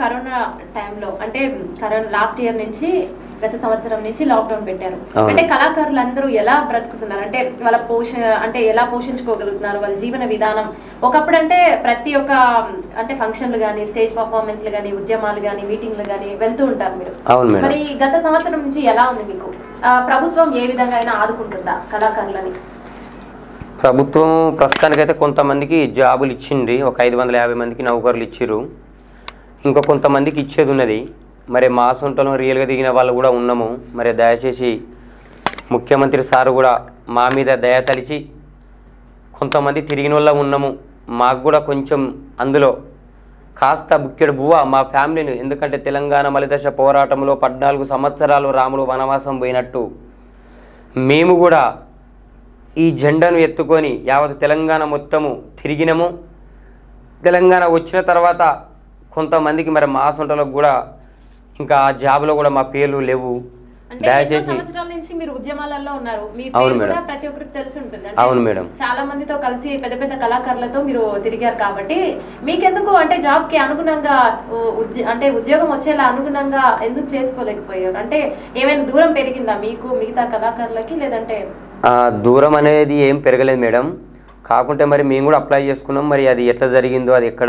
Corona టైంలో అంటే corona last year నుంచి గత సంవత్సరం నుంచి లాక్డౌన్ పెట్టారు అవును. అంటే కళాకారులు అందరూ ఎలా బ్రతుకుతున్నారు అంటే వాళ్ళ పోష అంటే ఎలా పోషించుకోగలుగుతున్నారు వాళ్ళ జీవన విధానం ఒకప్పుడు అంటే ప్రతి ఒక్క అంటే ఫంక్షన్లు కానీ స్టేజ్ పర్ఫార్మెన్స్లు కానీ ఉద్యమాలు కానీ మీటింగ్లు కానీ వెళ్తూ ఉంటారు మీరు అవును మేడం. మరి గత సంవత్సరం నుంచి ఎలా ఉంది మీకు ఆ, ప్రభుత్వం ఏ విధంగా అయినా ఆదుకుంటుందా కళాకారులని ప్రభుత్వం ప్రస్తుతానికైతే కొంతమందికి జాబులు ఇచ్చింది ఒక ఐదు వందల యాభై మందికి నౌకర్లు ఇచ్చిర్రు ఇంకా కొంతమందికి ఇచ్చేది ఉన్నది మరి మా సొంతలో రియల్గా దిగిన వాళ్ళు కూడా ఉన్నాము మరి దయచేసి ముఖ్యమంత్రి సారు కూడా మా మీద దయ తలిచి కొంతమంది తిరిగిన వాళ్ళ ఉన్నాము మాకు కూడా కొంచెం అందులో కాస్త బుక్కెడు బువ్వ మా ఫ్యామిలీని ఎందుకంటే తెలంగాణ మలిదశ పోరాటంలో పద్నాలుగు సంవత్సరాలు రాముడు వనవాసం పోయినట్టు మేము కూడా ఈ జెండాను ఎత్తుకొని యావత్ తెలంగాణ మొత్తము తిరిగినము తెలంగాణ వచ్చిన తర్వాత కొంతమందికి మరి మా సొంతలకు కూడా ఇంకా ఆ జాబ్లో కూడా మా పేర్లు లేవు అంటే ఎన్నో దయచేసి సంవత్సరాల నుంచి మీరు ఉద్యమాలలో ఉన్నారు మీ అవును పేరు కూడా మేడం. ప్రతి ఒక్కరికి తెలిసి ఉంటుంది అవును మేడం. చాలా మందితో కలిసి పెద్ద పెద్ద కళాకారులతో మీరు తిరిగారు కాబట్టి మీకెందుకు అంటే జాబ్ కి అనుగుణంగా ఉ- ఉద్య- అంటే ఉద్యోగం వచ్చేలా అనుగుణంగా ఎందుకు చేసుకోలేకపోయారు అంటే ఏమైనా దూరం పెరిగిందా మీకు మిగతా కళాకారులకి లేదంటే ఆ, దూరం అనేది ఏం పెరగలేదు మేడం కాకుంటే మరి మేము కూడా అప్లై చేసుకున్నాం మరి అది ఎట్లా జరిగిందో అది ఎక్కడ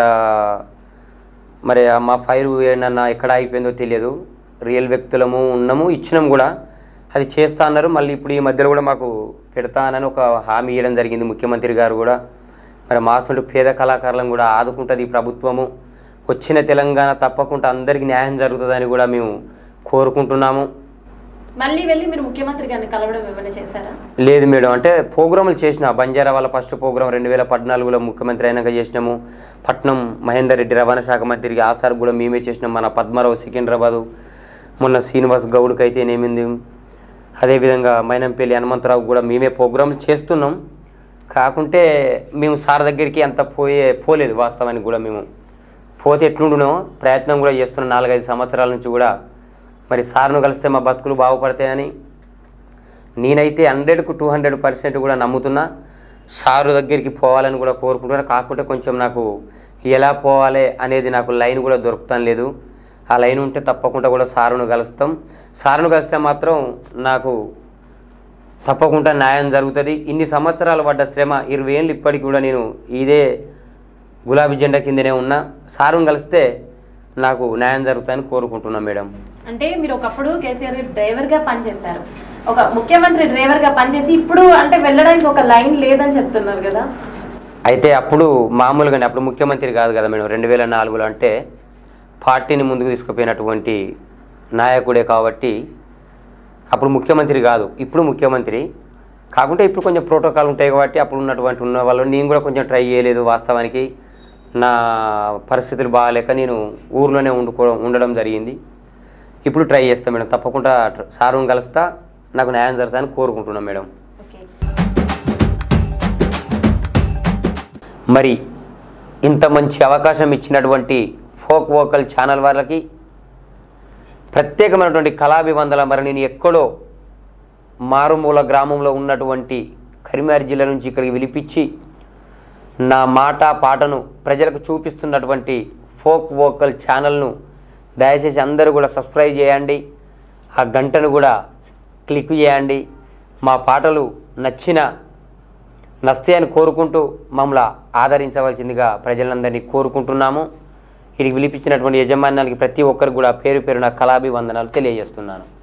మరి ఆ మా ఫైర్ ఏమన్నా ఎక్కడ అయిపోయిందో తెలియదు రియల్ వ్యక్తులము ఉన్నాము ఇచ్చినాము కూడా అది చేస్తా అన్నారు మళ్ళీ ఇప్పుడు ఈ మధ్యలో కూడా మాకు పెడతానని ఒక హామీ ఇవ్వడం జరిగింది ముఖ్యమంత్రి గారు కూడా మరి మా సొంత పేద కళాకారులను కూడా ఆదుకుంటుంది ఈ ప్రభుత్వము వచ్చిన తెలంగాణ తప్పకుండా అందరికీ న్యాయం జరుగుతుందని కూడా మేము కోరుకుంటున్నాము మళ్ళీ వెళ్ళి మీరు ముఖ్యమంత్రి గారిని కలవడం ఏమైనా చేశారా లేదు మేడం అంటే ప్రోగ్రాములు చేసిన బంజారా వాళ్ళ ఫస్ట్ ప్రోగ్రామ్ రెండు వేల పద్నాలుగులో ముఖ్యమంత్రి అయినాక చేసినాము పట్నం మహేందర్ రెడ్డి రవాణా శాఖ మంత్రికి ఆ సార్ కూడా మేమే చేసినాం మన పద్మారావు సికింద్రాబాదు మొన్న శ్రీనివాస్ గౌడ్కి అయితే నేమింది అదేవిధంగా మైనంపల్లి హనుమంతరావు కూడా మేమే ప్రోగ్రాంలు చేస్తున్నాం కాకుంటే మేము సార్ దగ్గరికి అంత పోయే పోలేదు వాస్తవానికి కూడా మేము పోతే ఎట్లుండునో ప్రయత్నం కూడా చేస్తున్నాం నాలుగైదు సంవత్సరాల నుంచి కూడా మరి సార్ను కలిస్తే మా బతుకులు బాగుపడతాయని నేనైతే హండ్రెడ్కు టూ హండ్రెడ్ పర్సెంట్ కూడా నమ్ముతున్నా సారు దగ్గరికి పోవాలని కూడా కోరుకుంటున్నా కాకుంటే కొంచెం నాకు ఎలా పోవాలి అనేది నాకు లైన్ కూడా దొరుకుతాం లేదు ఆ లైన్ ఉంటే తప్పకుండా కూడా సారును కలుస్తాం సారును కలిస్తే మాత్రం నాకు తప్పకుండా న్యాయం జరుగుతుంది ఇన్ని సంవత్సరాలు పడ్డ శ్రమ ఇరవై ఏళ్ళు ఇప్పటికి కూడా నేను ఇదే గులాబీ జెండా కిందనే ఉన్నా సారును కలిస్తే నాకు న్యాయం జరుగుతుందని కోరుకుంటున్నాను మేడం అంటే మీరు ఒకప్పుడు కేసీఆర్ గారు డ్రైవర్ గా పనిచేశారు ఒక ముఖ్యమంత్రి డ్రైవర్ గా పనిచేసి ఇప్పుడు అంటే వెళ్ళడానికి ఒక లైన్ లేదని చెప్తున్నారు కదా అయితే అప్పుడు మామూలుగానే అప్పుడు ముఖ్యమంత్రి కాదు కదా మేడం రెండు వేల నాలుగులో అంటే పార్టీని ముందుకు తీసుకుపోయినటువంటి నాయకుడే కాబట్టి అప్పుడు ముఖ్యమంత్రి కాదు ఇప్పుడు ముఖ్యమంత్రి కాకుంటే ఇప్పుడు కొంచెం ప్రోటోకాల్ ఉంటాయి కాబట్టి అప్పుడు ఉన్నటువంటి ఉన్న వాళ్ళు నేను కూడా కొంచెం ట్రై చేయలేదు వాస్తవానికి నా పరిస్థితులు బాగాలేక నేను ఊర్లోనే ఉండుకో ఉండడం జరిగింది ఇప్పుడు ట్రై చేస్తాను మేడం తప్పకుండా సారుని కలుస్తా నాకు న్యాయం జరుగుతుందని కోరుకుంటున్నాను మేడం ఓకే మరి ఇంత మంచి అవకాశం ఇచ్చినటువంటి ఫోక్ వోకల్ ఛానల్ వాళ్ళకి ప్రత్యేకమైనటువంటి కళాభివందన మరి నేను ఎక్కడో మారుమూల గ్రామంలో ఉన్నటువంటి కరీంనగర్ జిల్లా నుంచి ఇక్కడికి విలిపించి నా మాట పాటను ప్రజలకు చూపిస్తున్నటువంటి ఫోక్ వోకల్ ఛానల్ను దయచేసి అందరూ కూడా సబ్స్క్రైబ్ చేయండి ఆ గంటను కూడా క్లిక్ చేయండి మా పాటలు నచ్చిన నస్తే అని కోరుకుంటూ మమ్మల్ని ఆదరించవలసిందిగా ప్రజలందరినీ కోరుకుంటున్నాము ఇది విలిపించినటువంటి యజమాన్యానికి ప్రతి ఒక్కరికి కూడా పేరు పేరున కళాభివందనాలు తెలియజేస్తున్నాను